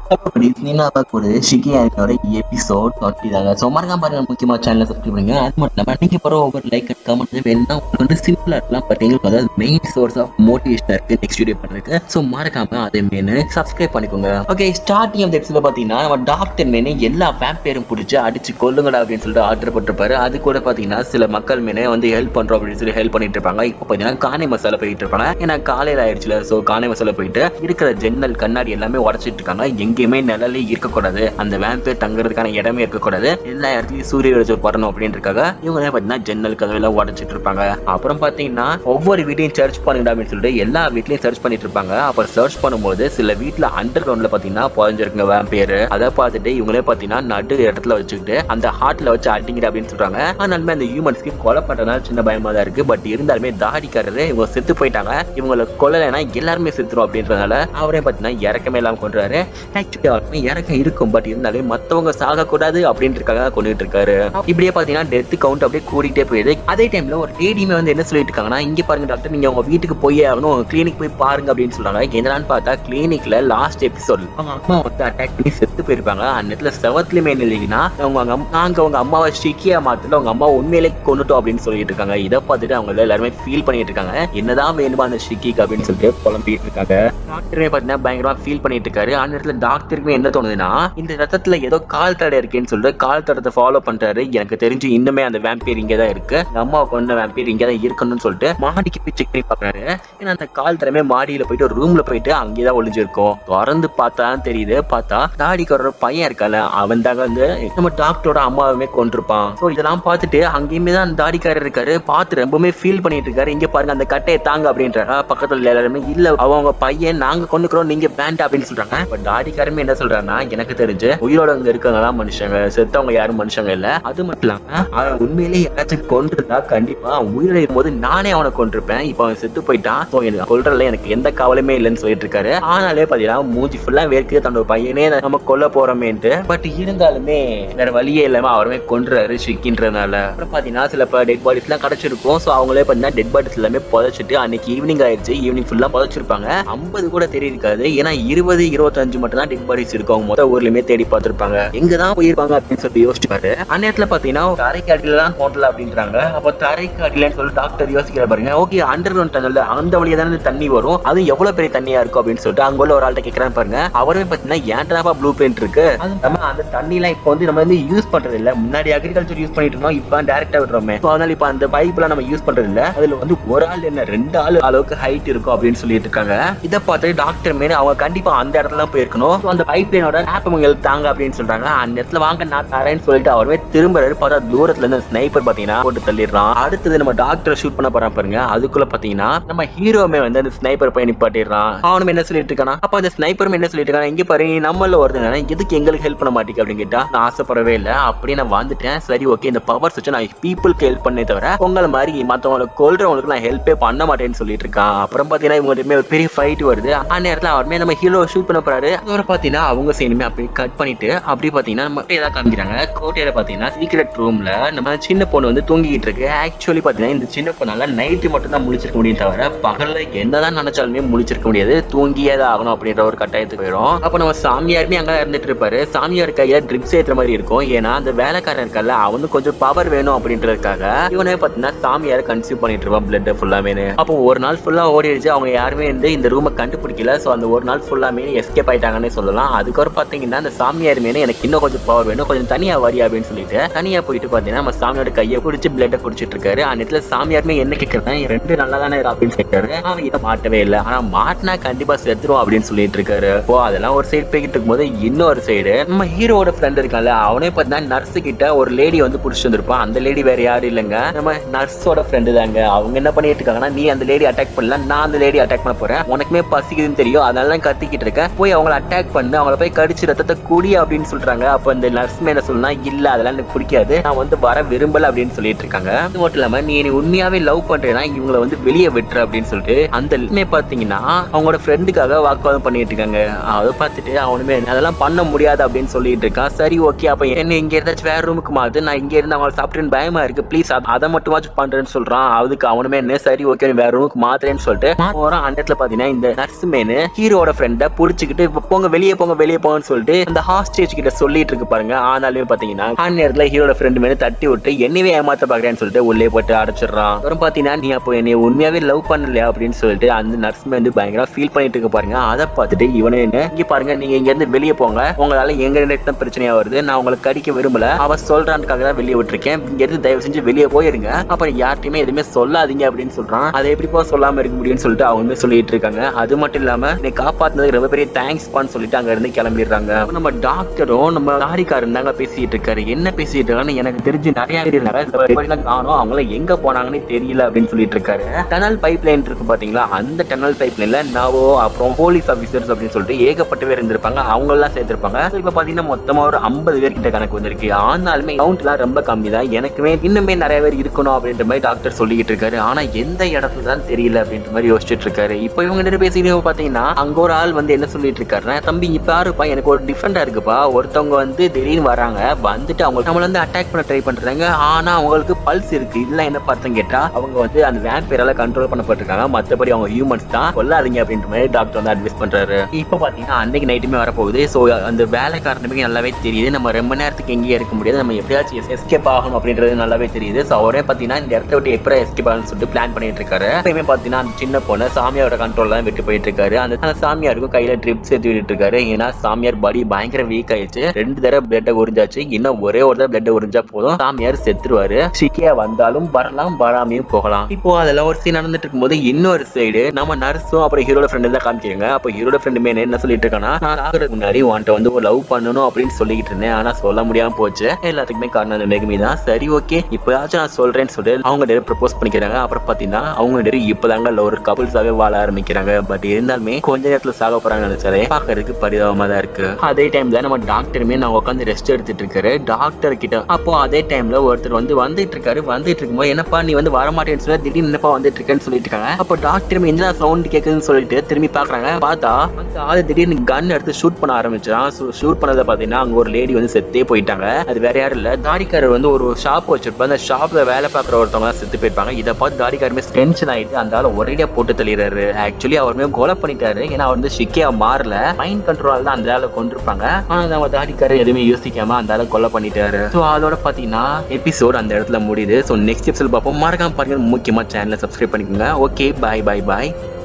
டிஸ்னில பார்க்கக்கூடிய ஷிகி ஆனியோட எபிசோட் டுவெண்ட்டி தாங்க ஸோ மறக்காம பாருங்க முக்கியமா சேனலை சப்ஸ்கிரைப் பண்ணுங்க அது மட்டும் இல்லாமல் நீங்க போகிற ஒவ்வொரு லைக் அண்ட் கமெண்ட் வேணும்னா உங்களுக்கு வந்து சிம்பிளா இருக்கலாம் பட் எங்களுக்கு வந்து மெயின் சோர்ஸ் ஆஃப் மோட்டிவேஷன் இருக்கு நெக்ஸ்ட் வீடியோ பண்ணுறதுக்கு ஸோ மறக்காம அதை மெனு சப்ஸ்கிரைப் பண்ணிக்கோங்க ஓகே ஸ்டார்டிங் ஆஃப் எபிசோட பார்த்தீங்கன்னா நம்ம டாக்டர் மேனு எல்லா பேரும் பிடிச்சி அடிச்சு கொல்லுங்கடா அப்படின்னு சொல்லிட்டு ஆர்டர் போட்டிருப்பாரு அது கூட பார்த்தீங்கன்னா சில மக்கள் மேனே வந்து ஹெல்ப் பண்றோம் அப்படின்னு சொல்லி ஹெல்ப் பண்ணிட்டு இருப்பாங்க இப்போ பார்த்தீங்கன்னா காணை மசாலா போயிட்டு இருப்பாங்க ஏன்னா காலையில் ஆயிடுச்சுல ஸோ காணை மசாலா போயிட்டு இருக்கிற ஜன்னல் கண்ணாடி எல்லாமே உடச்சிட்டு இருக்காங்க எங்கேயுமே நிழலே இருக்கக்கூடாது அந்த வேம்பேர் தங்குறதுக்கான இடமே இருக்கக்கூடாது எல்லா இடத்துலயும் சூரிய வெளிச்சம் வரணும் அப்படின்றக்காக இவங்க பார்த்தீங்கன்னா ஜன்னல் கதவெல்லாம் உடச்சிட்டு இருப்பாங்க அப்புறம் பார்த்தீங்கன்னா ஒவ்வொரு வீட்டையும் சர்ச் பண்ணிடா அப்படின்னு சொல்லிட்டு எல்லா வீட்லயும் சர்ச் பண்ணிட்டு இருப்பாங்க அப்புறம் சர்ச் பண்ணும்போது சில வீட்ல அண்டர் கிரவுண்ட்ல பார்த்தீங்கன்னா புதஞ்சிருக்குங்க வேம்பேர் அதை பார்த்துட்டு இவங்களே பார்த்தீங்கன்னா நடு இடத்துல வச்சுக்கிட்டு அந்த ஹார்ட்ல வச்சு அடிங்கிற அப்படின்னு சொல்றாங்க ஆனாலுமே அந்த ஹியூமன்ஸ்க்கு கொலை பண்றதுனால சின்ன பயமா தான் இருக்கு பட் இருந்தாலுமே தாடிக்காரரு இவங்க செத்து போயிட்டாங்க இவங்களை கொல்லலைன்னா எல்லாருமே செத்துரும் அப்படின்றதுனால அவரே பார்த்தீங்கன்னா இறக்கமே இல்லாம கொண்டுறாரு ஆக்சுவலி அவருமே இறக்கம் இருக்கும் பட் இருந்தாலே மத்தவங்க சாகக்கூடாது அப்படின்றதுக்காக கொண்டுட்டு இருக்காரு இப்படியே பாத்தீங்கன்னா டெத் கவுண்ட் அப்படியே கூடிட்டே போயிடுது அதே டைம்ல ஒரு லேடியுமே வந்து என்ன சொல்லிட்டு இருக்காங்கன்னா இங்க பாருங்க டாக்டர் நீங்க உங்க வீட்டுக்கு போய் ஆகணும் கிளினிக் போய் பாருங்க அப்படின்னு சொல்றாங்க என்னன்னு பார்த்தா கிளினிக்ல லாஸ்ட் எபிசோட் அவங்க அம்மா வந்து அட்டாக் பண்ணி செத்து போயிருப்பாங்க அந்த இடத்துல செவத்துலயுமே இல்லைங்கன்னா அவங்க அவங்க அம்மா- நாங்க அவங்க அம்மாவை ஷிக்கியா மாத்தல அவங்க அம்மா உண்மையிலே கொண்டுட்டோம் அப்படின்னு சொல்லிட்டு இருக்காங்க இதை பார்த்துட்டு அவங்க எல்லாருமே ஃபீல் பண்ணிட்டு இருக்காங்க என்னதான் வேணுமா அந்த ஷிக்கிக்கு அப்படின்னு சொல்லிட்டு புலம்பிட்டு இருக்காங்க டாக்டருமே பார்த்தீங்கன்னா பயங்கரமா ஃபீல் பண்ணிட்டு இருக்காரு அந்த இடத்துல டாக்டருக்குமே என்ன தோணுதுன்னா இந்த ரத்தத்துல ஏதோ கால் தடை இருக்கேன்னு சொல்லிட்டு கால் தடத்தை ஃபாலோ பண்றாரு எனக்கு தெரிஞ்சு இன்னுமே அந்த வேம்பீர் இங்கே தான் இருக்கு எங்க அம்மாவை கொண்ட வேம்பீர் இங்கே தான் இருக்கணும்னு சொல்லிட்டு மாடிக்கு போய் செக் பண்ணி பாக்குறாரு ஏன்னா அந்த கால் தடமே மாடியில போயிட்டு ரூம்ல போயிட்டு அங்கேயே தான் ஒளிஞ்சிருக்கும் திறந்து பார்த்தா தான் தெரியுது பார்த்தா தாடிக்காரோட பையன் இருக்கல அவன் தாங்க வந்து நம்ம டாக்டரோட அம்மாவுமே கொண்டிருப்பான் ஸோ இதெல்லாம் பார்த்துட்டு அங்கேயுமே தான் அந்த தாடிக்காரர் இருக்காரு பார்த்து ரொம்பவுமே ஃபீல் பண்ணிட்டு இருக்காரு இங்க பாருங்க அந்த கட்டையை தாங்க அப்படின்றாங்க பக்கத்துல எல்லாருமே இல்ல அவங்க பையன் நாங்க கொண்டுக்கிறோம் நீங்க வேண்டாம் அப்படின்னு சொல்றாங்க பட் தாடிக்காரமே என்ன சொல்றாருன்னா எனக்கு தெரிஞ்சு உயிரோட அங்க இருக்கவங்க தான் மனுஷங்க செத்தவங்க யாரும் மனுஷங்க இல்ல அது மட்டும் இல்லாம அவன் உண்மையிலேயே யாராச்சும் கொண்டிருந்தா கண்டிப்பா அவன் உயிரோட இருக்கும்போது நானே அவனை கொண்டிருப்பேன் இப்போ அவன் செத்து போயிட்டான் ஸோ எனக்கு கொல்றதுல எனக்கு எந்த கவலையுமே இல்லைன்னு சொல்லிட்டு இருக்காரு ஆனாலே பாத்தீங்கன்னா மூஞ்சி ஃபுல்லா வேர்க்குது தன்னோட பையனே நம்ம கொல்ல போறோமேன்ட்டு பட் இருந்தாலுமே வேற வழியே இல்லாம அவருமே கொன்றாரு ஷிக்கின்றதுனால அப்புறம் பாத்தீங்கன்னா சில டெட் பாடிஸ் எல்லாம் கிடைச்சிருக்கும் ஸோ அவங்களே பாத்தீங்கன்னா டெட் பாடிஸ் எல்லாமே புதைச்சிட்டு அன்னைக்கு ஈவினிங் ஆயிடுச்சு ஈவினிங் ஃபுல்லா புதைச்சிருப்பாங்க ஐம்பது கூட தெரியிருக்காது ஏன்னா இருபது இருபத்தஞ்சு மட்டும் தான் டெட் பாடிஸ் இருக்கும் அவங்க மொத்த ஊர்லயுமே தேடி பார்த்திருப்பாங்க எங்க தான் போயிருப்பாங்க அப்படின்னு சொல்லி யோசிச்சுப்பாரு அந்நேரத்துல பாத்தீங்கன்னா தரைக்கு அடியில தான் ஹோட்டல் அப்படின்றாங்க அப்ப தரைக்கு அடியிலன்னு சொல்லி டாக்டர் யோசிக்கிற பாருங்க ஓகே அண்டர் கிரவுண்ட் டனல் அந்த வழியா தானே தண்ணி வரும் அது எவ்வளவு பெரிய தண்ணியா இருக்கும் அப்படின்னு சொல்லிட்டு அங்க உள்ள ஒரு ஆள்கிட்ட கேட்கறான்னு பாருங்க அவருமே பாத்தீங்கன்னா ஏன்டாப்பா ப்ளூ பிரிண்ட் இருக்கு அது நம்ம அந்த தண்ணி எல்லாம் இப்போ வந்து நம்ம வந்து யூஸ் பண்றது இல்ல முன்னாடி அக்ரிகல்ச்சர் யூஸ் பண்ணிட்டு இருந்தோம் இப்போ டைரக்டா விடுறோமே So, அதனால இப்போ அந்த பைப் எல்லாம் நம்ம யூஸ் பண்றது இல்ல அதுல வந்து ஒரு ஆள் என்ன ரெண்டு ஆள் அளவுக்கு ஹைட் இருக்கும் அப்படின்னு சொல்லிட்டு இருக்காங்க இதை பார்த்து டாக்டர் மேல அவங்க கண்டிப்பா அந்த இடத்துல தான் போயிருக்கணும் So, அந்த பைப் லைனோட ஆப் உங்களுக்கு தாங்க அப்படின்னு சொல்றாங்க அந்த இடத்துல வாங்க நான் தரேன்னு சொல்லிட்டு அவருமே திரும்ப பார்த்தா தூரத்துல இருந்து ஸ்னைப்பர் பாத்தீங்கன்னா போட்டு தள்ளிடுறான் அடுத்தது நம்ம டாக்டர் ஷூட் பண்ண போறான் பாருங்க அதுக்குள்ள பாத்தீங்கன்னா நம்ம ஹீரோமே வந்து அந்த ஸ்னைப்பர் போய் நிப்பாட்டிடுறான் அவனும் என்ன சொல்லிட்டு இருக்கானா அப்ப அந்த ஸ்னைப்பரும் என்ன சொல்லிட்டு இருக்கான் இங்க பாரு நீ நம்மள ஒருத்தங்க எதுக்கு எங்களுக்கு ஹெல்ப் பண்ண மாட்டேங்க அப்படின்னு கேட்டா நான் ஆசைப்படவே இல்லை அப்படியே நான் வந்துட்டேன் சரி ஓகே இந்த பவர்ஸ் வச்சு நான் பீப்புளுக்கு ஹெல்ப் பண்ணே தவிர உங்களை மாதிரி மத்தவங்களை கொல்றவங்களுக்கு நான் ஹெல்ப்பே பண்ண மாட்டேன்னு சொல்லிட்டு இருக்கான் அப்புறம் பாத்தீங்கன்னா இவங்க ரெண்டுமே ஒரு பெரிய ஃபைட் வருது அந்த நேரத்துல அவருமே நம்ம ஹீரோ ஷூட் பண்ண போறாரு அப்புறம் பாத்தீங்கன்னா அவங்க சீனுமே அப்படியே கட் பண்ணிட்டு அப்படி பாத்தீங்கன்னா நம்ம ஏதாவது காமிக்கிறாங்க கோட்டையில பாத்தீங்கன்னா சீக்ரெட் ரூம்ல நம்ம சின்ன பொண்ணு வந்து தூங்கிட்டு இருக்கு ஆக்சுவலி பாத்தீங்கன்னா இந்த சின்ன பொண்ணால நைட்டு மட்டும் தான் முழிச்சிருக்க முடியும் தவிர பகல்ல என்னதான் நினைச்சாலுமே முழிச்சிருக்க முடியாது தூங்கியே தான் ஆகணும் அப்படின்ற ஒரு கட்டாயத்துக்கு போயிடும் அப்ப நம்ம சாமியாருமே அங்க இருந்துட்டு இருப்பாரு சாமியார் கையில ட்ரிப்ஸ் ஏத்துற மாதிரி இருக்கும் ஏன்னா அந்த வேலைக்காரன் இருக்கல அவனுக்கு கொஞ்சம் பவர் வேணும் அப்படின்றதுக்காக இவனே பாத்தீங்கன்னா சாமியாரை கன்சியூம் பண்ணிட்டு இருப்பான் பிளட் ஃபுல்லாமே அப்போ ஒரு நாள் ஃபுல்லா ஓடிடுச்சு அவங்க யாருமே வந்து இந்த ரூமை கண்டுபிடிக்கல சோ அந்த ஒரு நாள் ஃபுல்லாமே எஸ்கேப் ஆயிட்டாங்கன்னு சொல்லலாம் அதுக்கப்புறம் பாத்தீங்கன்னா அந்த சாமியார் மேலே எனக்கு இன்னும் கொஞ்சம் பவர் வேணும் கொஞ்சம் தனியா வரி அப்படின்னு சொல்லிட்டு தனியா போயிட்டு பாத்தீங்கன்னா நம்ம சாமியோட கையை பிடிச்சி பிளட்டை குடிச்சிட்டு இருக்காரு அந்த இடத்துல சாமியாருமே என்ன கேட்கறேன் ரெண்டு நல்லா தானே இரு அப்படின்னு கேட்காரு அவன் இதை மாட்டவே இல்லை ஆனா மாட்டினா கண்டிப்பா செத்துரும் அப்படின்னு சொல்லிட்டு இருக்காரு ஓ அதெல்லாம் ஒரு சைடு போய்கிட்டு இருக்கும்போது இன்னொரு சைடு நம்ம ஹீரோட ஃப்ரெண்ட் இருக்கான்ல அவனே பார்த்தீங்கன்னா நர்ஸ் கிட்ட ஒரு லேடி வந்து புடிச்சு வந்திருப்பான் அந்த லேடி வேற யாரும் இல்லைங்க நம்ம நர்ஸோட ஃப்ரெண்டு தாங்க அவங்க என்ன பண்ணிட்டு இருக்காங்கன்னா நீ அந்த லேடி அட்டாக் பண்ணல நான் அந்த லேடி அட்டாக் பண்ண போறேன் உனக்குமே பசிக்குதுன்னு தெரியும் அதனால தான் கத்திக்கிட்டு இருக்கேன் போய் அவங்கள அட்டாக் பண்ணு அவங்கள போய் கடிச்சு ரத்தத்தை குடி அப்படின்னு சொல்றாங்க அப்ப இந்த நர்ஸ் என்ன சொல்லலாம் இல்ல அதெல்லாம் எனக்கு பிடிக்காது நான் வந்து வர விரும்பல அப்படின்னு சொல்லிட்டு இருக்காங்க அது மட்டும் இல்லாம நீ என்னை உண்மையாவே லவ் பண்றேன்னா இவங்களை வந்து வெளியே விட்டுரு அப்படின்னு சொல்லிட்டு அந்த லுமே பாத்தீங்கன்னா அவங்களோட ஃப்ரெண்டுக்காக வாக்குவாதம் பண்ணிட்டு இருக்காங்க அதை பார்த்துட்டு அவனுமே அதெல்லாம் பண்ண முடியாது அப்படின்னு சொல்லிட்டு இருக்கான் சரி ஓகே அப்ப என்ன இங்க ஏதாச்சும் வேற ரூமுக்கு மாத்து நான் இங்க இருந்து அவங்களை சாப்பிட்டேன்னு பயமா இருக்கு ப்ளீஸ் அதை மட்டுமாச்சும் பண்றேன்னு சொல்றான் அதுக்கு அவனுமே என்ன சரி ஓகே வேற ரூமுக்கு மாத்துறேன்னு சொல்லிட்டு போறான் அந்த இடத்துல பாத்தீங்கன்னா இந்த நர்ஸ் மேனு ஹீரோட ஃப்ரெண்ட புடிச்சுக்கிட்டு "இப்ப போங்க வெளியே வெளியே போங்க வெளியே போங்கன்னு சொல்லிட்டு அந்த ஹாஸ்டேஜ் கிட்ட சொல்லிட்டு இருக்கு பாருங்க ஆனாலுமே பாத்தீங்கன்னா அந்த நேரத்துல ஹீரோட ஃப்ரெண்டு மேல தட்டி விட்டு என்னவே ஏமாத்த பாக்குறேன்னு சொல்லிட்டு உள்ளே போட்டு அடைச்சிடுறான் அப்புறம் பாத்தீங்கன்னா நீ அப்போ என்னை உண்மையாவே லவ் பண்ணலையா அப்படின்னு சொல்லிட்டு அந்த நர்ஸ் வந்து பயங்கர ஃபீல் பண்ணிட்டு இருக்கு பாருங்க அதை பார்த்துட்டு இவனே என்ன இங்க பாருங்க நீங்க இங்க இருந்து வெளியே போங்க உங்களால எங்க ரெண்டு தான் பிரச்சனையா வருது நான் உங்களை கடிக்க விரும்பல அவ சொல்றான்னுக்காக தான் வெளியே விட்டுருக்கேன் இங்க இருந்து தயவு செஞ்சு வெளியே போயிருங்க அப்புறம் யார்ட்டையுமே எதுவுமே சொல்லாதீங்க அப்படின்னு சொல்றான் அதை எப்படிப்பா சொல்லாம இருக்க முடியும்னு சொல்லிட்டு அவங்க சொல்லிட்டு இருக்காங்க அது மட்டும் இல்லாம நீ காப்பாத்துனதுக்கு ரொம்ப பெரிய தேங்க்ஸ் பான்னு சொல்லிட்டு அங்க இருந்து கிளம்பிடுறாங்க அப்ப நம்ம டாக்டரும் நம்ம லாரிக்காரன் தாங்க பேசிட்டு இருக்காரு என்ன பேசிட்டு இருக்காருன்னு எனக்கு தெரிஞ்சு நிறைய பேர் இருந்தாங்க சில பேர் எல்லாம் காணோம் அவங்கள எங்க போனாங்கன்னு தெரியல அப்படின்னு சொல்லிட்டு இருக்காரு டனல் பைப் லைன் இருக்கு பாத்தீங்களா அந்த டனல் பைப் லைன்ல நாவோ அப்புறம் போலீஸ் ஆபீசர்ஸ் அப்படின்னு சொல்லிட்டு ஏகப்பட்ட பேர் இருந்திருப்பாங்க அவங்க எல்லாம் சேர்த்திருப்பாங்க So, இப்ப பாத்தீங்கன்னா மொத்தமா ஒரு ஐம்பது பேர் கிட்ட கணக்கு வந்திருக்கு ஆனாலுமே கவுண்ட் எல்லாம் ரொம்ப கம்மி தான் எனக்குமே இன்னுமே நிறைய பேர் இருக்கணும் அப்படின்ற மாதிரி டாக்டர் சொல்லிக்கிட்டு இருக்காரு ஆனா எந்த இடத்துல தான் தெரியல அப்படின்ற மாதிரி யோசிச்சுட்டு இருக்காரு இப்போ இவங்க ரெண்டு பேசிக்கிட்டு பாத்தீங்கன்னா அங்க ஒரு ஆள் வந்து என்ன சொல்லிட்டு இருக்காருன்னா தம்பி இப்ப யாருப்பா எனக்கு ஒரு டிஃப்ரெண்டா இருக்குப்பா ஒருத்தவங்க வந்து திடீர்னு வராங்க வந்துட்டு அவங்க நம்மள வந்து அட்டாக் பண்ண ட்ரை பண்றாங்க ஆனா அவங்களுக்கு பல்ஸ் இருக்கு இல்ல என்ன பார்த்தேன்னு கேட்டா அவங்க வந்து அந்த வேம்பேரால கண்ட்ரோல் பண்ணப்பட்டிருக்காங்க மத்தபடி அவங்க ஹியூமன்ஸ் தான் கொல்லாதீங்க அப்படின்ற மாதிரி டாக்டர் வந்து அட்வைஸ் பண்றாரு இப்போ பாத்தீங்கன்னா அன்னைக்கு நைட்டுமே வரப்போகுது ஸோ அந்த வேலைக்காரனுமே நல்லாவே தெரியுது நம்ம ரொம்ப நேரத்துக்கு எங்கேயே இருக்க முடியாது நம்ம எப்படியாச்சும் எஸ்கேப் ஆகணும் அப்படின்றது நல்லாவே தெரியுது ஸோ அவரே பாத்தீங்கன்னா இந்த இடத்த விட்டு எப்படி எஸ்கேப் ஆகணும்னு சொல்லிட்டு பிளான் பண்ணிட்டு இருக்காரு எப்பயுமே பாத்தீங்கன்னா அந்த சின்ன பொண்ணு சாமியாரோட கண்ட்ரோல் தான் விட்டு போயிட்டு இருக்காரு அந்த அந்த சாமியாருக்கும் கையில ட்ரிப்ஸ் ஏற்றி விட்டு இருக்காரு ஏன்னா சாமியார் பாடி பயங்கர வீக் ஆயிடுச்சு ரெண்டு தடவை பிளட்டை உறிஞ்சாச்சு இன்னும் ஒரே ஒரு தடவை பிளட்டை உறிஞ்சா போதும் சாமியார் செத்துருவாரு சிக்கியா வந்தாலும் வரலாம் வராமையும் போகலாம் இப்போ அதெல்லாம் ஒரு சீன் நடந்துட்டு இருக்கும்போது இன்னொரு சைடு நம்ம நர்ஸும் அப்புறம் ஹீரோட ஃப்ரெண்டு தான் காமிக்கிறாங்க அப்போ ஹீரோட ஃப்ரெண்டுமே என்ன சொல்லிட்டு இருக்கானா நான் ஆகுறதுக்கு முன்னாடி உன்ட்ட வந்து ஒரு லவ் பண்ணணும் அப்படின்னு சொல்லிக்கிட்டு இருந்தேன் ஆனா சொல்ல முடியாம போச்சு எல்லாத்துக்குமே காரணம் அந்த மேகமி தான் சரி ஓகே இப்போயாச்சும் நான் சொல்றேன்னு சொல்லிட்டு அவங்க நிறைய ப்ரப்போஸ் பண்ணிக்கிறாங்க அப்புறம் பாத்தீங்கன்னா அவங்க நிறைய இப்பதாங்க ஒரு கபுள்ஸாவே வாழ ஆரம்பிக்கிறாங்க பட் இருந்தாலுமே கொஞ்ச நேரத்துல சாக போறாங்க நினைச்சாலே பாக்குறதுக்கு பரிதாபமா தான் இருக்கு அதே டைம்ல நம்ம டாக்டருமே நான் உட்காந்து ரெஸ்ட் எடுத்துட்டு இருக்காரு டாக்டர் கிட்ட அப்போ அதே டைம்ல ஒருத்தர் வந்து வந்துட்டு இருக்காரு வந்துட்டு இருக்கும்போது என்னப்பா நீ வந்து வரமாட்டேன்னு சொல்லி திடீர்னு என்னப்பா வந்துட்டு இருக்கேன்னு சொல்லிட்டு இருக்காங்க அப்போ டாக்டருமே என்ன சவுண்ட் கேக்குதுன்னு சொல்லிட்டு திரும்பி பாக்குறாங்க பார்த்தா அந்த ஆளு திடீர்னு கன் எடுத்து ஷூட் பண்ண ஆரம்பிச்சான் ஷூட் பண்ணதை பாத்தீங்கன்னா அங்க ஒரு லேடி வந்து செத்தே போயிட்டாங்க அது வேற யாரும் இல்ல தாடிக்காரர் வந்து ஒரு ஷாப் வச்சிருப்பா அந்த ஷாப்ல வேலை பார்க்குற ஒருத்தவங்க தான் செத்து போயிருப்பாங்க இதை பார்த்து தாடிக்காரமே டென்ஷன் ஆயிட்டு அந்த ஆளை ஒரேடியா போட்டு தள்ளிடுறாரு ஆக்சுவலி அவருமே கொலை பண்ணிட்டாரு ஏன்னா அவர் வந்து ஷிக்கியா மாறல மைண்ட் கண்ட்ரோல் தான் அந்த ஆளை கொண்டிருப்பாங்க ஆனா நம்ம தாடிக்காரர் எதுவுமே யோசிக்காம அந்த ஆளை கொலை பண்ணிட்டாரு ஸோ அதோட பாத்தீங்கன்னா எபிசோட் அந்த இடத்துல முடியுது ஸோ நெக்ஸ்ட் எபிசோட் பார்ப்போம் மறக்காம பாருங்க முக்கியமா சேனலை சப்ஸ்கிரைப் பண்ணிக்கோங்க ஓகே பாய் பாய் பாய்